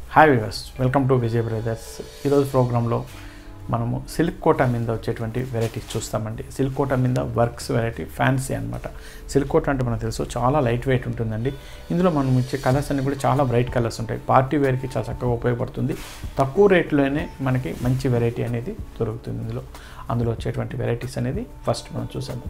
Hi viewers welcome to Vijay brothers ఈరోజు ప్రోగ్రాంలో మనము సిల్క్ కోటా మీద వచ్చేటువంటి వెరైటీస్ చూస్తామండి సిల్క్ కోటా మీద వర్క్స్ వెరైటీ ఫ్యాన్సీ అనమాట సిల్క్ కోటా అంటే మనకు తెలుసు చాలా లైట్ వెయిట్ ఉంటుందండి ఇందులో మనం ఇచ్చే కలర్స్ అన్ని కూడా చాలా బ్రైట్ కలర్స్ ఉంటాయి పార్టీ వేర్కి చాలా చక్కగా ఉపయోగపడుతుంది తక్కువ రేట్లోనే మనకి మంచి వెరైటీ అనేది దొరుకుతుంది ఇందులో అందులో వచ్చేటువంటి వెరైటీస్ అనేది ఫస్ట్ మనం చూసాము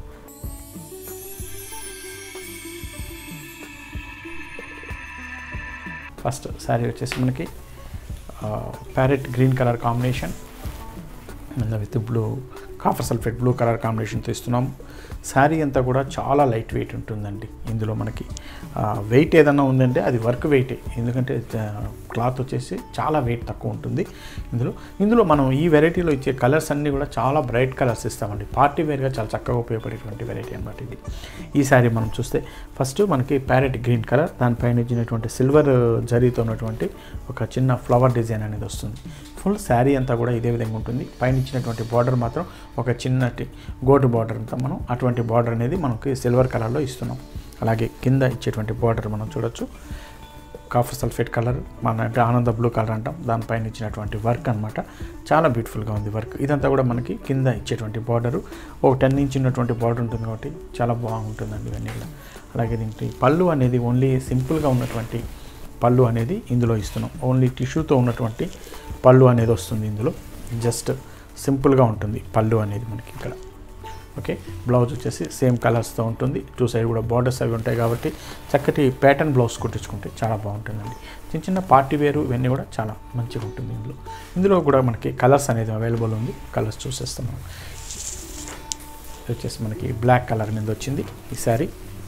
ఫస్ట్ శారీ వచ్చేసి మనకి parrot green colour combination with blue copper sulphate blue colour కాంబినేషన్తో ఇస్తున్నాం శారీ అంతా కూడా చాలా లైట్ వెయిట్ ఉంటుందండి ఇందులో మనకి వెయిట్ ఏదన్నా ఉందంటే అది వర్క్ వెయిటే ఎందుకంటే క్లాత్ వచ్చేసి చాలా వెయిట్ తక్కువ ఉంటుంది ఇందులో ఇందులో మనం ఈ వెరైటీలో ఇచ్చే కలర్స్ అన్నీ కూడా చాలా బ్రైట్ కలర్స్ ఇస్తామండి పార్టీ వేర్గా చాలా చక్కగా ఉపయోగపడేటువంటి వెరైటీ అనమాట ఇది ఈ శారీ మనం చూస్తే ఫస్ట్ మనకి ప్యారెట్ గ్రీన్ కలర్ దానిపైన ఇచ్చినటువంటి సిల్వర్ జరీతో ఉన్నటువంటి ఒక చిన్న ఫ్లవర్ డిజైన్ అనేది వస్తుంది ఫుల్ శారీ అంతా కూడా ఇదే విధంగా ఉంటుంది పైన ఇచ్చినటువంటి బార్డర్ మాత్రం ఒక చిన్నటి గోటు బార్డర్ అంతా మనం అటువంటి బార్డర్ అనేది మనకి సిల్వర్ కలర్లో ఇస్తున్నాం అలాగే కింద ఇచ్చేటువంటి బార్డర్ మనం చూడొచ్చు కాఫర్ సల్ఫేట్ కలర్ మన ఆనంద బ్లూ కలర్ అంటాం దానిపైన ఇచ్చినటువంటి వర్క్ అనమాట చాలా బ్యూటిఫుల్గా ఉంది వర్క్ ఇదంతా కూడా మనకి కింద ఇచ్చేటువంటి బార్డరు ఒక టెన్ ఇంచ్ ఉన్నటువంటి బార్డర్ ఉంటుంది కాబట్టి చాలా బాగుంటుందండి ఇవన్నీ కూడా అలాగే దీనికి పళ్ళు అనేది ఓన్లీ సింపుల్గా ఉన్నటువంటి పళ్ళు అనేది ఇందులో ఇస్తున్నాం ఓన్లీ టిష్యూతో ఉన్నటువంటి పళ్ళు అనేది వస్తుంది ఇందులో జస్ట్ సింపుల్గా ఉంటుంది పళ్ళు అనేది మనకి ఇక్కడ ఓకే బ్లౌజ్ వచ్చేసి సేమ్ కలర్స్తో ఉంటుంది టూ సైడ్ కూడా బార్డర్స్ అవి ఉంటాయి కాబట్టి చక్కటి ప్యాటర్న్ బ్లౌజ్ కుట్టించుకుంటే చాలా బాగుంటుందండి చిన్న చిన్న పార్టీ వేరు ఇవన్నీ కూడా చాలా మంచిగా ఉంటుంది ఇందులో ఇందులో కూడా మనకి కలర్స్ అనేది అవైలబుల్ ఉంది కలర్స్ చూసేస్తాం మనం ఇది వచ్చేసి మనకి బ్లాక్ కలర్ మీద వచ్చింది ఈ శారీ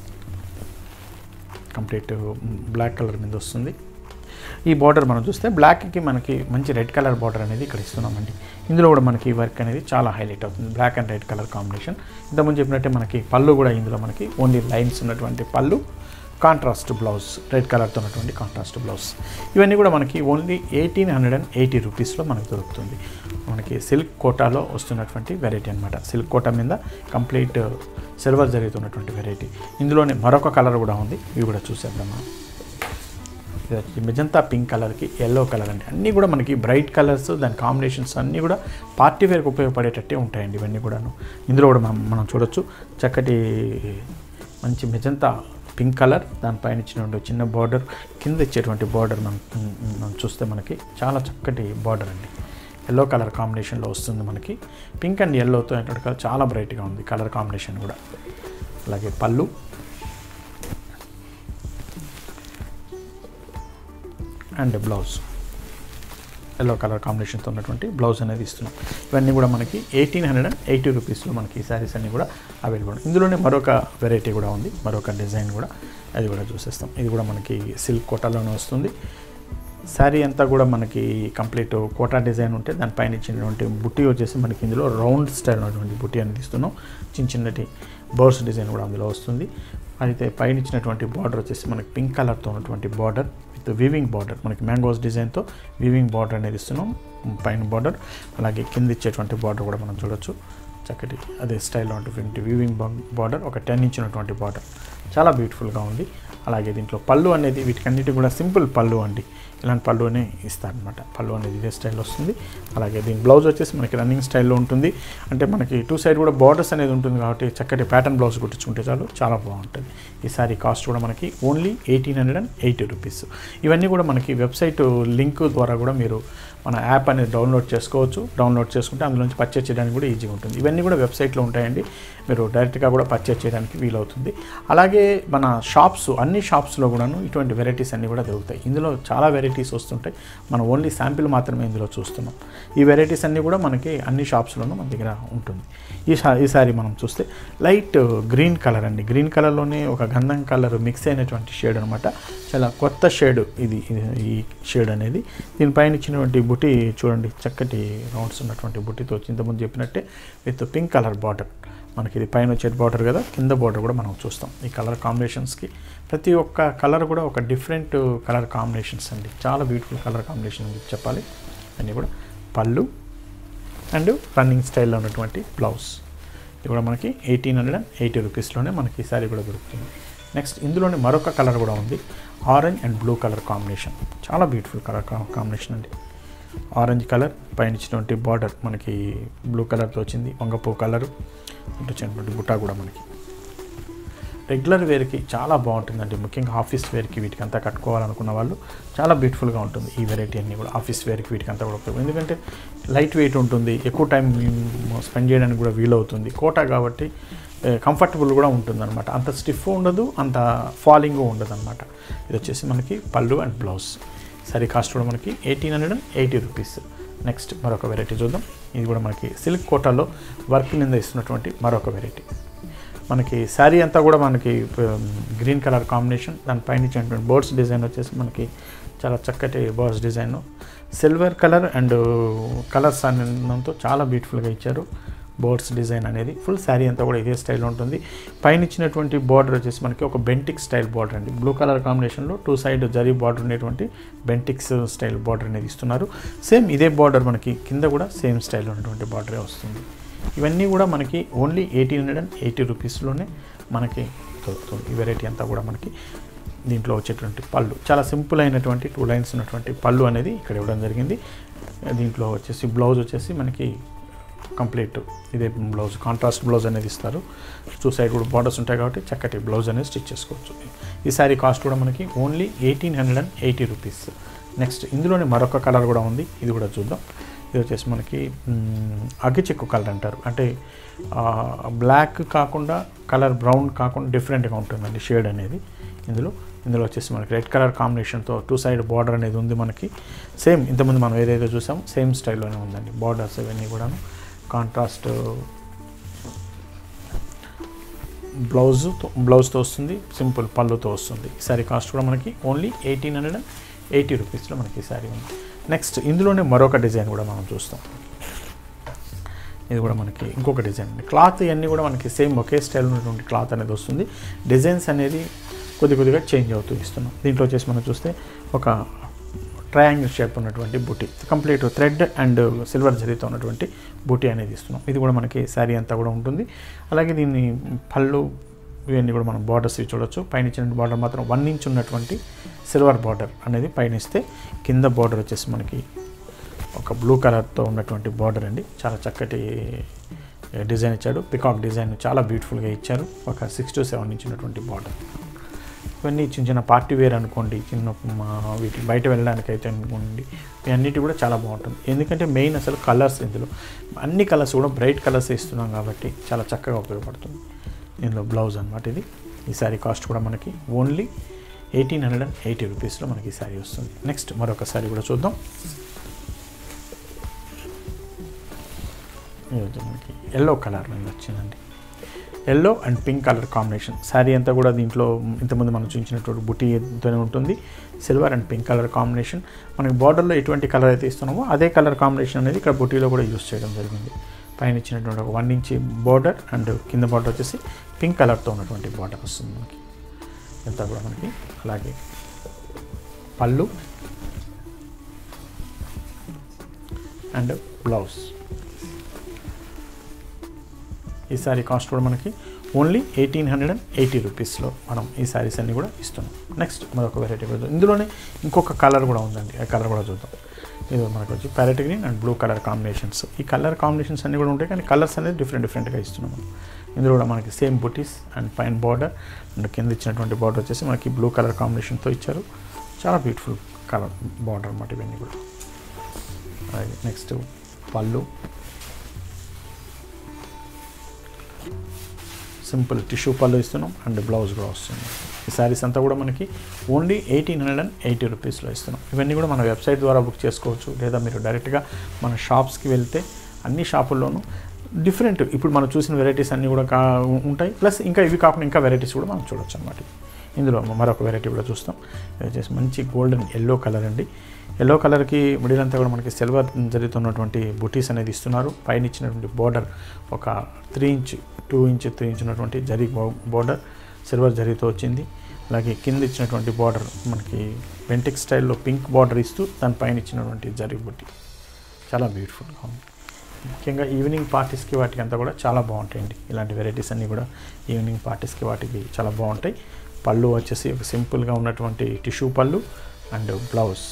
కంప్లీట్ బ్లాక్ కలర్ మీద వస్తుంది ఈ బార్డర్ మనం చూస్తే బ్లాక్కి మనకి మంచి రెడ్ కలర్ బార్డర్ అనేది ఇక్కడ ఇస్తున్నామండి ఇందులో కూడా మనకి వర్క్ అనేది చాలా హైలైట్ అవుతుంది black and red colour combination ఇంతకుముందు చెప్పినట్టే మనకి పళ్ళు కూడా ఇందులో మనకి ఓన్లీ లైన్స్ ఉన్నటువంటి పళ్ళు కాంట్రాస్ట్ బ్లౌజ్ రెడ్ కలర్తో ఉన్నటువంటి కాంట్రాస్ట్ బ్లౌజ్ ఇవన్నీ కూడా మనకి only eighteen hundred and eighty రూపీస్లో మనకు దొరుకుతుంది మనకి సిల్క్ కోటాలో వస్తున్నటువంటి వెరైటీ అనమాట సిల్క్ కోటా మీద కంప్లీట్ సిల్వర్ జరుగుతున్నటువంటి వెరైటీ ఇందులోనే మరొక కలర్ కూడా ఉంది ఇవి కూడా చూసేద్దాం మనం మెజంతా పింక్ కలర్కి ఎల్లో కలర్ అండి అన్నీ కూడా మనకి బ్రైట్ కలర్స్ దాని కాంబినేషన్స్ అన్నీ కూడా పార్టీ వేర్కి ఉపయోగపడేటట్టే ఉంటాయండి ఇవన్నీ కూడాను ఇందులో కూడా మనం మనం చూడొచ్చు చక్కటి మంచి మెజంతా పింక్ కలర్ దానిపైన ఇచ్చినటువంటి చిన్న బార్డర్ కింద ఇచ్చేటువంటి బార్డర్ మనం మనం చూస్తే మనకి చాలా చక్కటి బార్డర్ అండి ఎల్లో కలర్ కాంబినేషన్లో వస్తుంది మనకి పింక్ అండ్ ఎల్లోతో కలర్ చాలా బ్రైట్గా ఉంది కలర్ కాంబినేషన్ కూడా అలాగే పళ్ళు అండ్ బ్లౌజ్ ఎల్లో కలర్ కాంబినేషన్తో ఉన్నటువంటి బ్లౌజ్ అనేది ఇస్తున్నాం ఇవన్నీ కూడా మనకి ఎయిటీన్ హండ్రెడ్ అండ్ ఎయిటీ రూపీస్లో మనకి ఈ శారీస్ అన్నీ కూడా అవైలబుల్ ఇందులోనే మరొక వెరైటీ కూడా ఉంది మరొక డిజైన్ కూడా అది కూడా చూసేస్తాం ఇది కూడా మనకి సిల్క్ కోటాలోనే వస్తుంది శారీ అంతా కూడా మనకి కంప్లీట్ కోటా డిజైన్ ఉంటే దానిపైన ఇచ్చినటువంటి బుట్టి వచ్చేసి మనకి ఇందులో రౌండ్ స్టైల్ ఉన్నటువంటి బుట్టి అనేది ఇస్తున్నాం చిన్న చిన్నటి బర్డ్స్ డిజైన్ కూడా అందులో వస్తుంది అయితే పైన ఇచ్చినటువంటి బార్డర్ వచ్చేసి మనకి పింక్ కలర్తో ఉన్నటువంటి బార్డర్ విత్ వీవింగ్ బార్డర్ మనకి మ్యాంగోస్ డిజైన్తో వీవింగ్ బార్డర్ అనేది ఇస్తున్నాం పైన బార్డర్ అలాగే కింద ఇచ్చేటువంటి బార్డర్ కూడా మనం చూడొచ్చు చక్కటి అదే స్టైల్లో ఉన్నటువంటి వీవింగ్ బార్డర్ ఒక టెన్ ఇంచ్ ఉన్నటువంటి బార్డర్ చాలా బ్యూటిఫుల్గా ఉంది అలాగే దీంట్లో పళ్ళు అనేది వీటికన్నిటి కూడా సింపుల్ పళ్ళు అండి ఇలాంటి పళ్ళునే ఇస్తారనమాట పళ్ళు అనేది ఇదే స్టైల్లో వస్తుంది అలాగే దీని బ్లౌజ్ వచ్చేసి మనకి రన్నింగ్ స్టైల్లో ఉంటుంది అంటే మనకి టూ సైడ్ కూడా బార్డర్స్ అనేది ఉంటుంది కాబట్టి చక్కటి ప్యాటర్న్ బ్లౌజ్ కుట్టించుకుంటే చాలు చాలా బాగుంటుంది ఈ సారీ కాస్ట్ కూడా మనకి only eighteen hundred and eighty rupees ఇవన్నీ కూడా మనకి వెబ్సైట్ లింక్ ద్వారా కూడా మీరు మన యాప్ అనేది డౌన్లోడ్ చేసుకోవచ్చు డౌన్లోడ్ చేసుకుంటే అందులో నుంచి పర్చేస్ చేయడానికి కూడా ఈజీగా ఉంటుంది ఇవన్నీ కూడా వెబ్సైట్లో ఉంటాయండి మీరు డైరెక్ట్గా కూడా పర్చేస్ చేయడానికి వీలవుతుంది అలాగే మన షాప్స్ అన్ని షాప్స్లో కూడాను ఇటువంటి వెరైటీస్ అన్నీ కూడా దొరుకుతాయి ఇందులో చాలా వెరైటీస్ వస్తుంటాయి మనం ఓన్లీ శాంపిల్ మాత్రమే ఇందులో చూస్తున్నాం ఈ వెరైటీస్ అన్నీ కూడా మనకి అన్ని షాప్స్లోనూ మన దగ్గర ఉంటుంది ఈ ఈ సారీ మనం చూస్తే లైట్ గ్రీన్ కలర్ అండి గ్రీన్ కలర్లోనే ఒక గంధం కలర్ మిక్స్ అయినటువంటి షేడ్ అనమాట చాలా కొత్త షేడ్ ఇది ఈ షేడ్ అనేది దీనిపైన ఇచ్చినటువంటి బుట్టి చూడండి చక్కటి రౌండ్స్ ఉన్నటువంటి బుట్టితో ఇంతకుముందు చెప్పినట్టే విత్ పింక్ కలర్ బార్డర్ మనకి ఇది పైన వచ్చే బార్డర్ కదా కింద బార్డర్ కూడా మనం చూస్తాం ఈ కలర్ కాంబినేషన్స్కి ప్రతి ఒక్క కలర్ కూడా ఒక డిఫరెంట్ కలర్ కాంబినేషన్స్ అండి చాలా బ్యూటిఫుల్ కలర్ కాంబినేషన్ అని చెప్పాలి అన్నీ కూడా పళ్ళు అండ్ రన్నింగ్ స్టైల్లో ఉన్నటువంటి బ్లౌజ్ ఇది కూడా మనకి ఎయిటీన్ హండ్రెడ్ అండ్ ఎయిటీ రూపీస్లోనే మనకి ఈ సారీ కూడా దొరుకుతుంది నెక్స్ట్ ఇందులోనే మరొక కలర్ కూడా ఉంది orange and blue colour combination చాలా బ్యూటిఫుల్ కలర్ కాంబినేషన్ అండి ఆరెంజ్ కలర్ పైన ఇచ్చినటువంటి బార్డర్ మనకి బ్లూ కలర్తో వచ్చింది వంగపూ కలరు ఇటు వచ్చినటువంటి బుట్ట కూడా మనకి రెగ్యులర్ వేర్కి చాలా బాగుంటుందండి ముఖ్యంగా ఆఫీస్ వేర్కి వీటికి అంతా కట్టుకోవాలనుకున్న వాళ్ళు చాలా బ్యూటిఫుల్గా ఉంటుంది ఈ వెరైటీ అన్నీ కూడా ఆఫీస్ వేర్కి వీటికి అంతా కూడా ఉపయోగం ఎందుకంటే లైట్ వెయిట్ ఉంటుంది ఎక్కువ టైం స్పెండ్ చేయడానికి కూడా వీలవుతుంది కోటా కాబట్టి కంఫర్టబుల్ కూడా ఉంటుంది అనమాట అంత స్టిఫ్ ఉండదు అంత ఫాలింగ్ ఉండదు అనమాట ఇది వచ్చేసి మనకి పళ్ళు అండ్ బ్లౌజ్ సరీ కాస్ట్ కూడా మనకి eighteen hundred and eighty rupees next మరొక వెరైటీ చూద్దాం ఇది కూడా మనకి సిల్క్ కోటాలో వర్క్ మీద ఇస్తున్నటువంటి మరొక వెరైటీ మనకి శారీ అంతా కూడా మనకి గ్రీన్ కలర్ కాంబినేషన్ దానిపైన ఇచ్చినటువంటి బర్డ్స్ డిజైన్ వచ్చేసి మనకి చాలా చక్కటి birds design silver colour and colours అనేతో చాలా బ్యూటిఫుల్గా ఇచ్చారు బోర్డ్స్ డిజైన్ అనేది ఫుల్ శారీ అంతా కూడా ఇదే స్టైల్ ఉంటుంది పైన ఇచ్చినటువంటి బార్డర్ వచ్చేసి మనకి ఒక బెంటిక్ స్టైల్ బార్డర్ అండి బ్లూ కలర్ కాంబినేషన్లో టూ సైడ్ జరీ బార్డర్ ఉండేటువంటి బెంటిక్స్ స్టైల్ బార్డర్ అనేది ఇస్తున్నారు సేమ్ ఇదే బార్డర్ మనకి కింద కూడా సేమ్ స్టైల్ ఉన్నటువంటి బార్డరే వస్తుంది ఇవన్నీ కూడా మనకి only eighteen hundred and eighty రూపీస్లోనే మనకి దొరుకుతుంది ఈ వెరైటీ అంతా కూడా మనకి దీంట్లో వచ్చేటువంటి పళ్ళు చాలా సింపుల్ అయినటువంటి టూ లైన్స్ ఉన్నటువంటి పళ్ళు అనేది ఇక్కడ ఇవ్వడం జరిగింది దీంట్లో వచ్చేసి బ్లౌజ్ వచ్చేసి మనకి కంప్లీట్ ఇదే బ్లౌజ్ కాంట్రాస్ట్ బ్లౌజ్ అనేది ఇస్తారు టూ సైడ్ కూడా బార్డర్స్ ఉంటాయి కాబట్టి చక్కటి బ్లౌజ్ అనేది స్టిచ్ చేసుకోవచ్చు ఈ శారీ కాస్ట్ కూడా మనకి only eighteen hundred and eighty rupees next ఇందులోనే మరొక కలర్ కూడా ఉంది ఇది కూడా చూద్దాం ఇది వచ్చేసి మనకి అగ్గి చెక్కు కలర్ అంటారు అంటే బ్లాక్ కాకుండా కలర్ బ్రౌన్ కాకుండా డిఫరెంట్గా ఉంటుందండి షేడ్ అనేది ఇందులో ఇందులో వచ్చేసి మనకి రెడ్ కలర్ కాంబినేషన్తో టూ సైడ్ బార్డర్ అనేది ఉంది మనకి సేమ్ ఇంతకుముందు మనం ఏదైతే చూసాం సేమ్ స్టైల్లోనే ఉందండి బార్డర్స్ ఇవన్నీ కూడాను కాంట్రాస్ట్ బ్లౌజ్ బ్లౌజ్తో వస్తుంది సింపుల్ పళ్ళుతో వస్తుంది ఈ సారీ కాస్ట్ కూడా మనకి only eighteen hundred and eighty రూపీస్లో మనకి ఈ సారీ ఉంది నెక్స్ట్ ఇందులోనే మరొక డిజైన్ కూడా మనం చూస్తాం ఇది కూడా మనకి ఇంకొక డిజైన్ అండి క్లాత్ ఇవన్నీ కూడా మనకి సేమ్ ఒకే స్టైల్ ఉన్నటువంటి క్లాత్ అనేది వస్తుంది డిజైన్స్ అనేది కొద్ది కొద్దిగా చేంజ్ అవుతూ ఇస్తున్నాం దీంట్లో వచ్చేసి మనం చూస్తే ఒక ట్రయాంగిల్ షేప్ ఉన్నటువంటి బుటీ కంప్లీట్ థ్రెడ్ అండ్ సిల్వర్ జరీతో ఉన్నటువంటి బుటీ అనేది ఇస్తున్నాం ఇది కూడా మనకి శారీ అంతా కూడా ఉంటుంది అలాగే దీన్ని పళ్ళు ఇవన్నీ కూడా మనం బార్డర్స్ చూడొచ్చు పైన ఇచ్చిన బార్డర్ మాత్రం వన్ ఇంచ్ ఉన్నటువంటి సిల్వర్ బార్డర్ అనేది పైన ఇస్తే కింద బార్డర్ వచ్చేసి మనకి ఒక బ్లూ కలర్తో ఉన్నటువంటి బార్డర్ అండి చాలా చక్కటి డిజైన్ ఇచ్చాడు పికాక్ డిజైన్ చాలా బ్యూటిఫుల్గా ఇచ్చారు ఒక సిక్స్ టు సెవెన్ ఇంచ్ ఉన్నటువంటి బార్డర్ ఇవన్నీ చిన్న చిన్న పార్టీ వేర్ అనుకోండి చిన్న మా వీటి బయట వెళ్ళడానికి అయితే అనుకోండి అన్నిటి కూడా చాలా బాగుంటుంది ఎందుకంటే మెయిన్ అసలు కలర్స్ ఇందులో అన్ని కలర్స్ కూడా బ్రైట్ కలర్స్ ఇస్తున్నాం కాబట్టి చాలా చక్కగా ఉపయోగపడుతుంది ఇందులో బ్లౌజ్ అనమాట ఇది ఈ శారీ కాస్ట్ కూడా మనకి only eighteen hundred and eighty రూపీస్లో మనకి ఈ శారీ వస్తుంది నెక్స్ట్ మరొక శారీ కూడా చూద్దాం ఇది మనకి ఎల్లో కలర్ అనేది వచ్చిందండి yellow and pink colour combination sari అంతా కూడా దీంట్లో ఇంతకుముందు మనం చూపించినటువంటి బుటీతోనే ఉంటుంది silver and pink colour combination మనకి బార్డర్లో ఎటువంటి కలర్ అయితే ఇస్తున్నామో అదే కలర్ కాంబినేషన్ అనేది ఇక్కడ బుటీలో కూడా యూస్ చేయడం జరిగింది పైన ఇచ్చినటువంటి ఒక వన్ ఇంచ్ బార్డర్ అండ్ కింద బార్డర్ వచ్చేసి పింక్ కలర్తో ఉన్నటువంటి బార్డర్ వస్తుంది మనకి ఇదంతా కూడా మనకి అలాగే పళ్ళు అండ్ బ్లౌజ్ ఈ శారీ కాస్ట్ కూడా మనకి only eighteen hundred and eighty రూపీస్లో మనం ఈ శారీస్ అన్నీ కూడా ఇస్తున్నాం నెక్స్ట్ మరొక వెరైటీ కూడా చూద్దాం ఇందులోనే ఇంకొక కలర్ కూడా ఉందండి ఆ కలర్ కూడా చూద్దాం ఇది మనకు వచ్చి parrot green and blue colour combinations ఈ కలర్ కాంబినేషన్స్ అన్నీ కూడా ఉంటాయి కానీ కలర్స్ అనేది డిఫరెంట్ డిఫరెంట్గా ఇస్తున్నాం ఇందులో కూడా మనకి సేమ్ బుటీస్ అండ్ పైన బార్డర్ అండ్ కింద ఇచ్చినటువంటి బార్డర్ వచ్చేసి మనకి బ్లూ కలర్ కాంబినేషన్తో ఇచ్చారు చాలా బ్యూటిఫుల్ కలర్ బార్డర్ అన్నమాట ఇవన్నీ కూడా అలాగే నెక్స్ట్ పళ్ళు సింపుల్ టిష్యూ పళ్ళు ఇస్తున్నాం అండ్ బ్లౌజ్ కూడా వస్తుంది ఈ శారీస్ అంతా కూడా మనకి only eighteen hundred and eighty రూపీస్లో ఇస్తున్నాం ఇవన్నీ కూడా మన వెబ్సైట్ ద్వారా బుక్ చేసుకోవచ్చు లేదా మీరు డైరెక్ట్గా మన షాప్స్కి వెళ్తే అన్ని షాపుల్లోనూ డిఫరెంట్ ఇప్పుడు మనం చూసిన వెరైటీస్ అన్నీ కూడా కా ఉంటాయి ప్లస్ ఇంకా ఇవి కాకుండా ఇంకా వెరైటీస్ కూడా మనం చూడొచ్చు అనమాట ఇందులో మరొక వెరైటీ కూడా చూస్తాం ఇది వచ్చేసి మంచి గోల్డెన్ ఎల్లో కలర్ అండి ఎల్లో కలర్కి మిడిల్ అంతా కూడా మనకి సిల్వర్ జరుగుతున్నటువంటి బుటీస్ అనేది ఇస్తున్నారు పైన ఇచ్చినటువంటి బార్డర్ ఒక three inch two inch three inch ఉన్నటువంటి జరీ బార్డర్ సిల్వర్ జరీతో వచ్చింది అలాగే కింద ఇచ్చినటువంటి బార్డర్ మనకి పెంటిక్ స్టైల్లో పింక్ బార్డర్ ఇస్తూ దానిపైన ఇచ్చినటువంటి జరీ బుట్టి చాలా బ్యూటిఫుల్గా ఉంది ముఖ్యంగా ఈవినింగ్ పార్టీస్కి వాటికి అంతా కూడా చాలా బాగుంటాయండి ఇలాంటి వెరైటీస్ అన్నీ కూడా ఈవినింగ్ పార్టీస్కి వాటికి చాలా బాగుంటాయి పళ్ళు వచ్చేసి ఒక సింపుల్గా ఉన్నటువంటి టిష్యూ పళ్ళు అండ్ బ్లౌజ్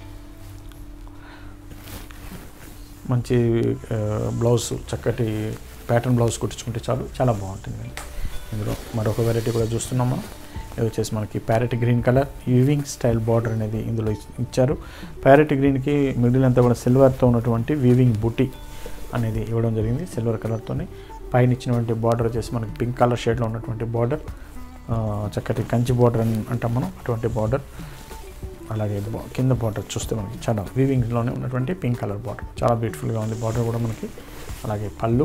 మంచి ఆ, బ్లౌజ్ చక్కటి ప్యాటర్న్ బ్లౌజ్ కుట్టించుకుంటే చాలు చాలా బాగుంటుంది ఇందులో మరొక వెరైటీ కూడా చూస్తున్నాం మనం ఇది వచ్చేసి మనకి parrot green colour weaving style border అనేది ఇందులో ఇచ్- ఇచ్చారు ప్యారెట్ గ్రీన్కి మిడిల్ అంతా కూడా సిల్వర్తో ఉన్నటువంటి వీవింగ్ బుట్టి అనేది ఇవ్వడం జరిగింది సిల్వర్ కలర్తోని పైన ఇచ్చినటువంటి బార్డర్ వచ్చేసి మనకి పింక్ కలర్ షేడ్లో ఉన్నటువంటి బార్డర్ చక్కటి కంచి బార్డర్ అని అంటాం మనం అటువంటి బార్డర్ అలాగే బా- కింద బార్డర్ చూస్తే మనకి చాలా వీవింగ్లోనే ఉన్నటువంటి పింక్ కలర్ బార్డర్ చాలా బ్యూటిఫుల్గా ఉంది బార్డర్ కూడా మనకి అలాగే పళ్ళు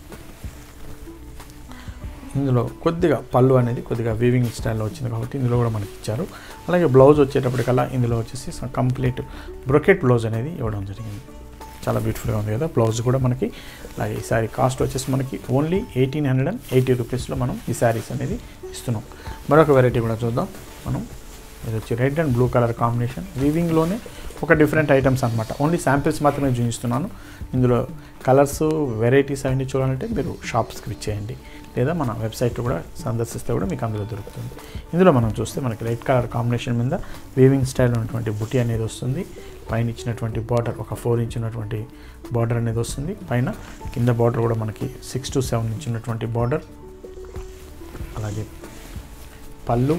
ఇందులో కొద్దిగా పళ్ళు అనేది కొద్దిగా వీవింగ్ స్టైల్లో వచ్చింది కాబట్టి ఇందులో కూడా మనకి ఇచ్చారు అలాగే బ్లౌజ్ వచ్చేటప్పటికల్లా ఇందులో వచ్చేసి కంప్లీట్ బ్రొకెట్ బ్లౌజ్ అనేది ఇవ్వడం జరిగింది చాలా బ్యూటిఫుల్గా ఉంది కదా బ్లౌజ్ కూడా మనకి అలాగే ఈ శారీ కాస్ట్ వచ్చేసి మనకి only eighteen hundred and eighty రూపీస్లో మనం ఈ శారీస్ అనేది ఇస్తున్నాం మరొక వెరైటీ కూడా చూద్దాం మనం ఇది వచ్చి red and blue colour combination వీవింగ్లోనే ఒక డిఫరెంట్ ఐటమ్స్ అనమాట ఓన్లీ శాంపిల్స్ మాత్రమే చూపిస్తున్నాను ఇందులో కలర్స్ వెరైటీస్ అవన్నీ చూడాలంటే మీరు షాప్స్కి ఇచ్చేయండి లేదా మన వెబ్సైట్ కూడా సందర్శిస్తే కూడా మీకు అందులో దొరుకుతుంది ఇందులో మనం చూస్తే మనకి రెడ్ కలర్ కాంబినేషన్ మీద వీవింగ్ స్టైల్ ఉన్నటువంటి బుటీ అనేది వస్తుంది పైన ఇచ్చినటువంటి బార్డర్ ఒక ఫోర్ ఇంచ్ ఉన్నటువంటి బార్డర్ అనేది వస్తుంది పైన కింద బార్డర్ కూడా మనకి సిక్స్ టు సెవెన్ ఇంచ్ ఉన్నటువంటి బార్డర్ అలాగే పళ్ళు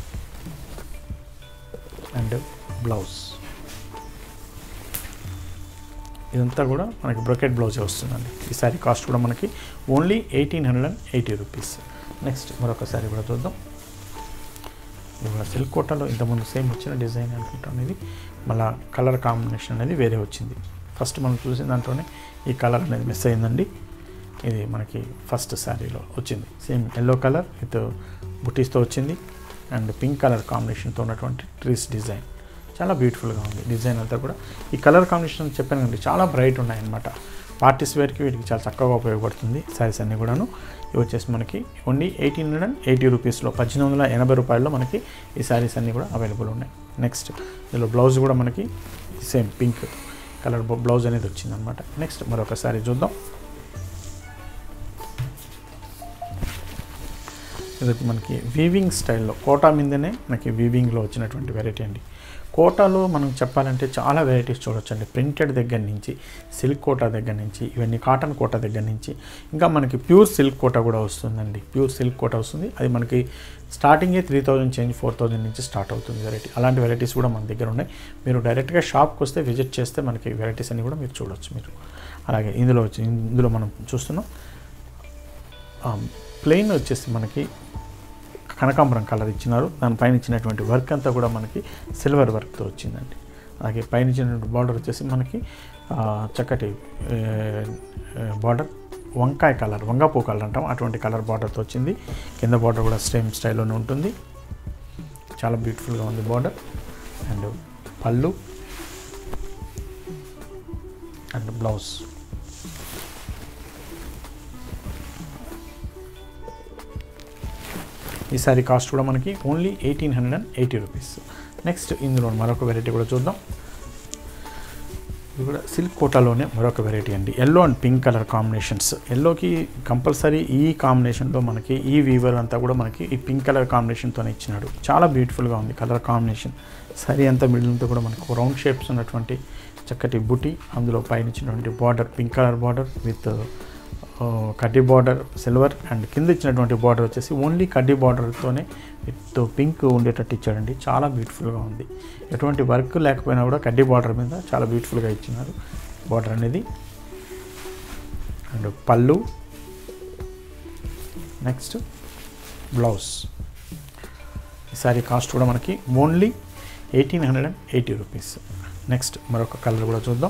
అండ్ బ్లౌజ్ ఇదంతా కూడా మనకి బ్రొకెట్ బ్లౌజే వస్తుందండి ఈ శారీ కాస్ట్ కూడా మనకి only eighteen hundred and eighty rupees next మరొక శారీ కూడా చూద్దాం ఇది కూడా సిల్క్ కోటాలో ఇంతకుముందు సేమ్ వచ్చిన డిజైన్ అనుకుంటాం ఇది మళ్ళీ కలర్ కాంబినేషన్ అనేది వేరే వచ్చింది ఫస్ట్ మనం చూసిన దాంట్లోనే ఈ కలర్ అనేది మిస్ అయిందండి ఇది మనకి ఫస్ట్ శారీలో వచ్చింది సేమ్ ఎల్లో కలర్ విత్ బుటీస్తో వచ్చింది అండ్ పింక్ కలర్ కాంబినేషన్తో ఉన్నటువంటి ట్రీస్ డిజైన్ చాలా బ్యూటిఫుల్గా ఉంది డిజైన్ అంతా కూడా ఈ కలర్ కాంబినేషన్ చెప్పాను కండి చాలా బ్రైట్ ఉన్నాయన్నమాట పార్టీస్ వేర్కి వీటికి చాలా చక్కగా ఉపయోగపడుతుంది శారీస్ అన్నీ కూడాను ఇవి వచ్చేసి మనకి only eighteen hundred and eighty రూపీస్లో పద్దెనిమిది వందల ఎనభై రూపాయల్లో మనకి ఈ శారీస్ అన్నీ కూడా అవైలబుల్ ఉన్నాయి నెక్స్ట్ ఇందులో బ్లౌజ్ కూడా మనకి సేమ్ పింక్ కలర్ బ్లౌజ్ అనేది వచ్చిందనమాట నెక్స్ట్ మరొక శారీ చూద్దాం ఇది వచ్చి మనకి వీవింగ్ స్టైల్లో కోటా మీదనే మనకి వీవింగ్లో వచ్చినటువంటి వెరైటీ అండి కోటాలో మనం చెప్పాలంటే చాలా వెరైటీస్ చూడొచ్చండి ప్రింటెడ్ దగ్గర నుంచి సిల్క్ కోటా దగ్గర నుంచి ఇవన్నీ కాటన్ కోటా దగ్గర నుంచి ఇంకా మనకి ప్యూర్ సిల్క్ కోటా కూడా వస్తుందండి ప్యూర్ సిల్క్ కోటా వస్తుంది అది మనకి స్టార్టింగే three thousand change four thousand నుంచి స్టార్ట్ అవుతుంది వెరైటీ అలాంటి వెరైటీస్ కూడా మన దగ్గర ఉన్నాయి మీరు డైరెక్ట్గా షాప్కి వస్తే విజిట్ చేస్తే మనకి వెరైటీస్ అన్ని కూడా మీరు చూడొచ్చు మీరు అలాగే ఇందులో వచ్చి ఇందులో మనం చూస్తున్నాం ప్లెయిన్ వచ్చేసి మనకి కనకాంబరం కలర్ ఇచ్చినారు దానిపైన ఇచ్చినటువంటి వర్క్ అంతా కూడా మనకి సిల్వర్ వర్క్తో వచ్చిందండి అలాగే పైన ఇచ్చినటువంటి బార్డర్ వచ్చేసి మనకి ఆ, చక్కటి బార్డర్ వంకాయ కలర్ వంగపూ కలర్ అంటాం అటువంటి కలర్ బార్డర్తో వచ్చింది కింద బార్డర్ కూడా సేమ్ స్టైల్లోనే ఉంటుంది చాలా బ్యూటిఫుల్గా ఉంది బార్డర్ అండ్ పళ్ళు అండ్ బ్లౌజ్ ఈ సారీ కాస్ట్ కూడా మనకి only eighteen hundred and eighty rupees next ఇందులో మరొక వెరైటీ కూడా చూద్దాం ఇది కూడా సిల్క్ కోటాలోనే మరొక వెరైటీ అండి yellow and pink colour combinations ఎల్లోకి కంపల్సరీ ఈ కాంబినేషన్తో మనకి ఈ వీవర్ అంతా కూడా మనకి ఈ పింక్ కలర్ కాంబినేషన్తోనే ఇచ్చినాడు చాలా బ్యూటిఫుల్గా ఉంది కలర్ కాంబినేషన్ సరీ అంతా మిడిల్తో కూడా మనకు రౌండ్ షేప్స్ ఉన్నటువంటి చక్కటి బుటీ అందులో పైన ఇచ్చినటువంటి border pink colour border with కడ్డీ బార్డర్ సిల్వర్ అండ్ కింద ఇచ్చినటువంటి బార్డర్ వచ్చేసి ఓన్లీ కడ్డీ బార్డర్తోనే విత్ పింక్ ఉండేటట్టు ఇచ్చాడండి చాలా బ్యూటిఫుల్గా ఉంది ఎటువంటి వర్క్ లేకపోయినా కూడా కడ్డీ బార్డర్ మీద చాలా బ్యూటిఫుల్గా ఇచ్చినారు బార్డర్ అనేది అండ్ పళ్ళు నెక్స్ట్ బ్లౌజ్ ఈ సారీ కాస్ట్ కూడా మనకి only eighteen hundred and eighty rupees next మరొక కలర్ కూడా చూద్దాం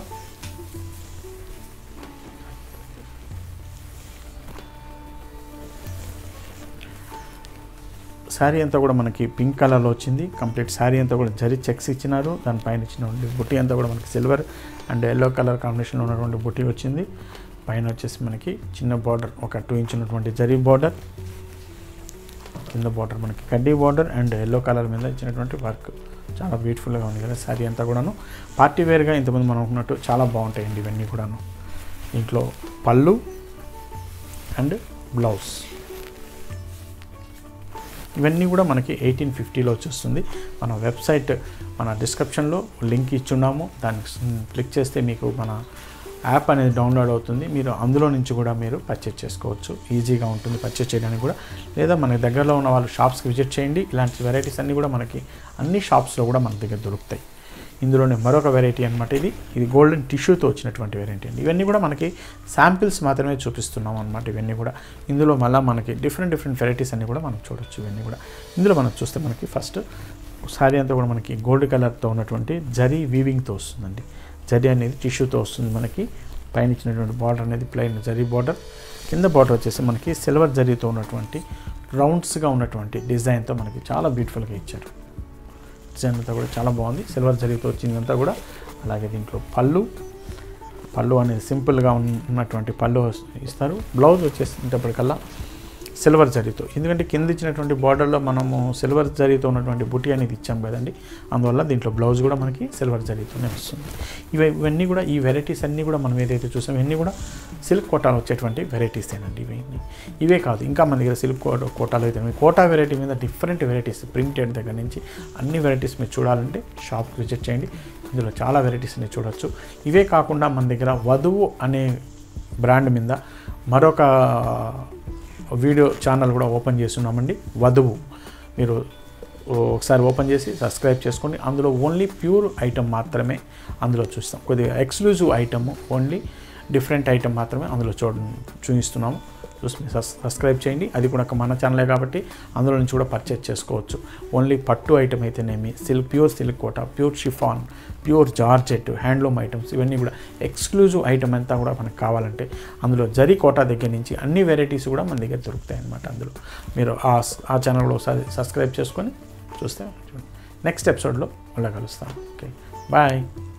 శారీ అంతా కూడా మనకి పింక్ కలర్లో వచ్చింది కంప్లీట్ శారీ అంతా కూడా జరీ చెక్స్ ఇచ్చినారు దానిపైన ఇచ్చినటువంటి బుట్టి అంతా కూడా మనకి సిల్వర్ అండ్ ఎల్లో కలర్ కాంబినేషన్లో ఉన్నటువంటి బుట్టి వచ్చింది పైన వచ్చేసి మనకి చిన్న బార్డర్ ఒక టూ ఇంచ్ ఉన్నటువంటి జరీ బార్డర్ కింద బార్డర్ మనకి కడ్డీ బార్డర్ అండ్ ఎల్లో కలర్ మీద ఇచ్చినటువంటి వర్క్ చాలా బ్యూటిఫుల్గా ఉంది కదా శారీ అంతా కూడాను పార్టీ వేర్గా ఇంతకుముందు మనం అనుకున్నట్టు చాలా బాగుంటాయండి ఇవన్నీ కూడాను దీంట్లో పళ్ళు అండ్ బ్లౌజ్ ఇవన్నీ కూడా మనకి ఎయిటీన్ ఫిఫ్టీలో వచ్చేస్తుంది మన వెబ్సైట్ మన డిస్క్రిప్షన్లో లింక్ ఇచ్చున్నాము దానికి క్లిక్ చేస్తే మీకు మన యాప్ అనేది డౌన్లోడ్ అవుతుంది మీరు అందులో నుంచి కూడా మీరు పర్చేజ్ చేసుకోవచ్చు ఈజీగా ఉంటుంది పర్చేజ్ చేయడానికి కూడా లేదా మన దగ్గరలో ఉన్న వాళ్ళు షాప్స్కి విజిట్ చేయండి ఇలాంటి వెరైటీస్ అన్నీ కూడా మనకి అన్ని షాప్స్లో కూడా మన దగ్గర దొరుకుతాయి ఇందులోనే మరొక వెరైటీ అనమాట ఇది ఇది గోల్డెన్ టిష్యూతో వచ్చినటువంటి వెరైటీ అండి ఇవన్నీ కూడా మనకి శాంపిల్స్ మాత్రమే చూపిస్తున్నాం అనమాట ఇవన్నీ కూడా ఇందులో మళ్ళీ మనకి డిఫరెంట్ డిఫరెంట్ వెరైటీస్ అన్నీ కూడా మనం చూడొచ్చు ఇవన్నీ కూడా ఇందులో మనం చూస్తే మనకి ఫస్ట్ శారీ అంతా కూడా మనకి గోల్డ్ కలర్తో ఉన్నటువంటి జరీ వీవింగ్తో వస్తుందండి జరీ అనేది టిష్యూతో వస్తుంది మనకి పైన ఇచ్చినటువంటి బార్డర్ అనేది ప్లెయిన్ జరీ బార్డర్ కింద బార్డర్ వచ్చేసి మనకి సిల్వర్ జరీతో ఉన్నటువంటి రౌండ్స్గా ఉన్నటువంటి డిజైన్తో మనకి చాలా బ్యూటిఫుల్గా ఇచ్చారు డిజైన్ అంతా కూడా చాలా బాగుంది సిల్వర్ జరీతో వచ్చిందంతా కూడా అలాగే దీంట్లో పళ్ళు పళ్ళు అనేది సింపుల్గా ఉన్నటువంటి పళ్ళు ఇస్తారు బ్లౌజ్ వచ్చేసేటప్పటికల్లా సిల్వర్ జరీతో ఎందుకంటే కింద ఇచ్చినటువంటి బార్డర్లో మనము సిల్వర్ జరీతో ఉన్నటువంటి బుట్టి అనేది ఇచ్చాం కదండి అందువల్ల దీంట్లో బ్లౌజ్ కూడా మనకి సిల్వర్ జరీతోనే వస్తుంది ఇవి ఇవన్నీ కూడా ఈ వెరైటీస్ అన్నీ కూడా మనం ఏదైతే చూసామో ఇవన్నీ కూడా సిల్క్ కోటాలో వచ్చేటువంటి వెరైటీస్ ఏనండి ఇవన్నీ ఇవే కాదు ఇంకా మన దగ్గర సిల్క్ కోట కోటాలో అయితే ఉన్నాయి. కోటా వెరైటీ మీద డిఫరెంట్ వెరైటీస్ ప్రింటెడ్ దగ్గర నుంచి అన్ని వెరైటీస్ మీరు చూడాలంటే షాప్కి విజిట్ చేయండి ఇందులో చాలా వెరైటీస్ అన్ని చూడొచ్చు ఇవే కాకుండా మన దగ్గర వధువు అనే బ్రాండ్ మీద మరొక వీడియో ఛానల్ కూడా ఓపెన్ చేస్తున్నామండి వధువు మీరు ఒకసారి ఓపెన్ చేసి సబ్స్క్రైబ్ చేసుకోండి అందులో ఓన్లీ ప్యూర్ ఐటమ్ మాత్రమే అందులో చూస్తాం కొద్దిగా exclusive item only different item మాత్రమే అందులో చూడ చూపిస్తున్నాము చూసి మీరు సబ్ సబ్స్క్రైబ్ చేయండి అది కూడా ఒక మన ఛానలే కాబట్టి అందులో నుంచి కూడా పర్చేజ్ చేసుకోవచ్చు ఓన్లీ పట్టు ఐటమ్ అయితేనేమి silk pure silk Kota pure chiffon pure georgette handloom items ఇవన్నీ కూడా ఎక్స్క్లూజివ్ ఐటమ్ అంతా కూడా మనకు కావాలంటే అందులో జరీ కోటా దగ్గర నుంచి అన్ని వెరైటీస్ కూడా మన దగ్గర దొరుకుతాయి అన్నమాట అందులో మీరు ఆ ఆ ఛానల్ కూడా ఒకసారి సబ్స్క్రైబ్ చేసుకొని చూస్తే నెక్స్ట్ ఎపిసోడ్లో మళ్ళీ కలుస్తాం ఓకే బాయ్